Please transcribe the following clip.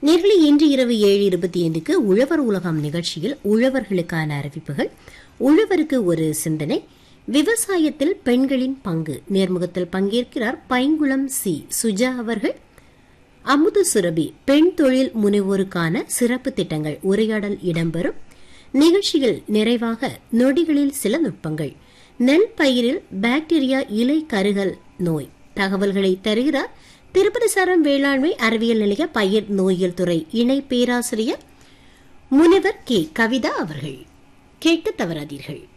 நேர்களை இன்று இரவு ஏழு இருபத்தி ஐந்துக்கு உழவர் உலகம் நிகழ்ச்சியில் உழவர்களுக்கான அறிவிப்புகள் உழவருக்கு ஒரு சிந்தனை விவசாயத்தில் பெண்களின் பங்கு நேர்முகத்தில் பங்கேற்கிறார் பைங்குளம் சி சுஜா அவர்கள் அமுது சுரபி பெண் தொழில் முனைவோருக்கான சிறப்பு திட்டங்கள் உரையாடல் இடம்பெறும் நிகழ்ச்சியில் நிறைவாக நொடிகளில் சில நுட்பங்கள் நெல் பயிரில் பாக்டீரியா இலை கருகல் நோய் தகவல்களை தருகிறார் திருப்பதி சரம் வேளாண்மை அறிவியல் நிலைய பயிர் நோயியல் துறை இணை பேராசிரியர் முனைவர் கே கவிதா அவர்கள் கேட்க தவறாதீர்கள்